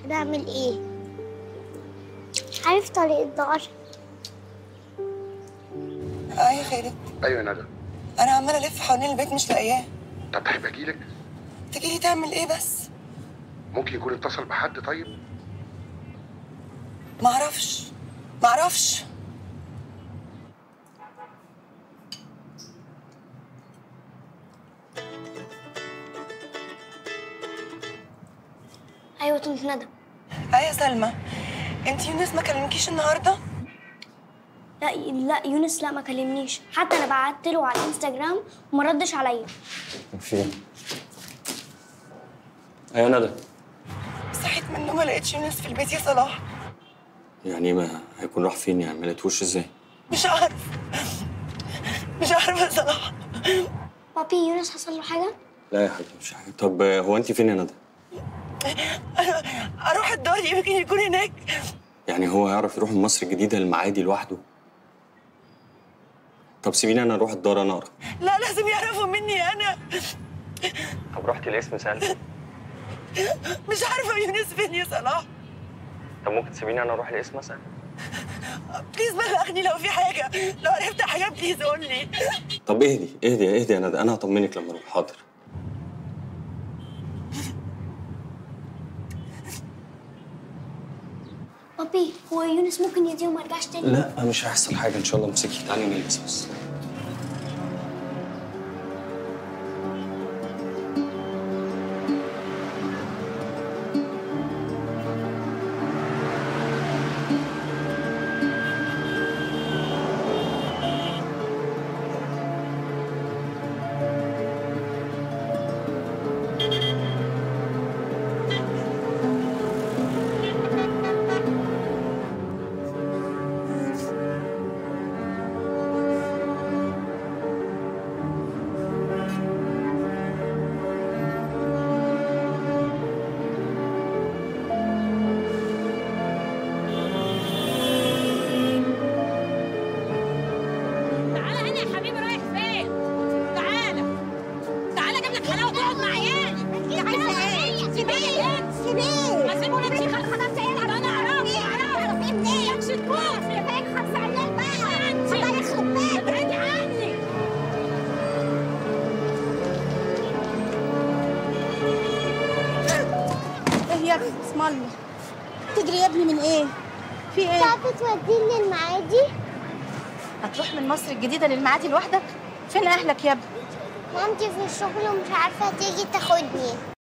بعمل ايه عارف طريق الدار اه يا خالد ايوه يا ندى انا عماله الف حوالين البيت مش لاقياه طب تحب اجيلك تجيلي تعمل ايه بس ممكن يكون اتصل بحد طيب معرفش معرفش ايوه طنط ندى اه يا سلمى انت يونس ما كلمكيش النهارده لا لا يونس لا ما كلمنيش حتى انا بعت له على الانستجرام وما ردش عليا في ايه؟ ايوه ندى صحيت من النوم ما لقيتش يونس في البيت يا صلاح يعني ما هيكون راح فين يعني ما لقيتهوش ازاي؟ مش عارف مش عارفه يا صلاح بابي يونس حصل له حاجه لا يا حبيبي مش حاجه طب آه، هو انت فين يا ندى؟ اروح الدار يمكن يكون هناك يعني هو هيعرف يروح من مصر الجديده المعادي لوحده؟ طب سيبيني انا اروح الدار انا اقرا لا لازم يعرفوا مني انا طب رحت الاسم سالت مش عارفه يونس فين يا صلاح طب ممكن تسيبيني انا اروح الاسم اسال بليز بلغني لو في حاجه لو عرفت حاجه بليز قول لي طب اهدي اهدي اهدي يا ندى انا هطمنك لما اروح حاضر بابي هو يونس ممكن يجي وما يرجعش تاني لا مش هيحصل حاجه ان شاء الله امسكي تعالي نلبس بس تعالى هنا يا حبيبي رايح فين؟ تعالى تعالى اجيب لك حلاوه تقعد مع عيالي انت عايزه ايه؟ سيبيه سيبيه هسيبه انت خلاص ايه انا اعرف اعرف ايه منين؟ مالكش تروح فين خمسه عيال بقى الله يخرب بيتك ابعدي عني ايه يا ابني اسم الله تجري يا ابني من ايه في ايه تعرفي توديني المعادي هتروح من مصر الجديده للمعادي لوحدك فين اهلك يا ابني مامتي في الشغل ومش عارفه تيجي تاخدني